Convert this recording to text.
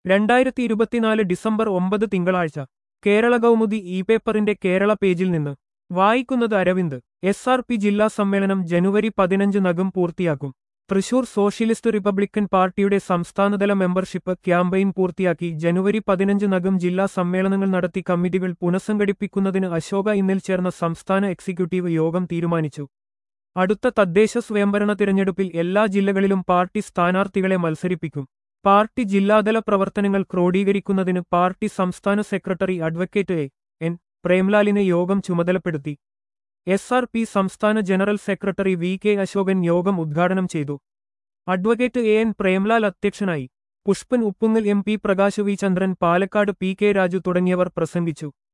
രണ്ടായിരത്തി ഇരുപത്തിനാല് ഡിസംബർ ഒമ്പത് തിങ്കളാഴ്ച കേരള കൗമുദി ഇ പേപ്പറിന്റെ കേരള പേജിൽ നിന്ന് വായിക്കുന്നത് അരവിന്ദ് എസ് ആർ പി ജില്ലാ സമ്മേളനം ജനുവരി പതിനഞ്ചിനകം പൂർത്തിയാക്കും തൃശൂർ സോഷ്യലിസ്റ്റ് റിപ്പബ്ലിക്കൻ പാർട്ടിയുടെ സംസ്ഥാനതല മെമ്പർഷിപ്പ് ക്യാമ്പയിൻ പൂർത്തിയാക്കി ജനുവരി പതിനഞ്ചിനകം ജില്ലാ സമ്മേളനങ്ങൾ നടത്തി കമ്മിറ്റികൾ പുനഃസംഘടിപ്പിക്കുന്നതിന് അശോക ഇന്നിൽ ചേർന്ന സംസ്ഥാന എക്സിക്യൂട്ടീവ് യോഗം തീരുമാനിച്ചു അടുത്ത തദ്ദേശ സ്വയംഭരണ തിരഞ്ഞെടുപ്പിൽ എല്ലാ ജില്ലകളിലും പാർട്ടി സ്ഥാനാർത്ഥികളെ മത്സരിപ്പിക്കും പാർട്ടി ജില്ലാതല പ്രവർത്തനങ്ങൾ ക്രോഡീകരിക്കുന്നതിന് പാർട്ടി സംസ്ഥാന സെക്രട്ടറി അഡ്വക്കേറ്റ് എ എൻ പ്രേംലാലിനെ യോഗം ചുമതലപ്പെടുത്തി എസ് ആർ പി സംസ്ഥാന general secretary V K Asokan യോഗം ഉദ്ഘാടനം ചെയ്തു അഡ്വക്കേറ്റ് എ എൻ പ്രേംലാൽ അധ്യക്ഷനായി Pushpan Uppungal M P Prakash V Chandran Palakkad P K Raju തുടങ്ങിയവർ പ്രസംഗിച്ചു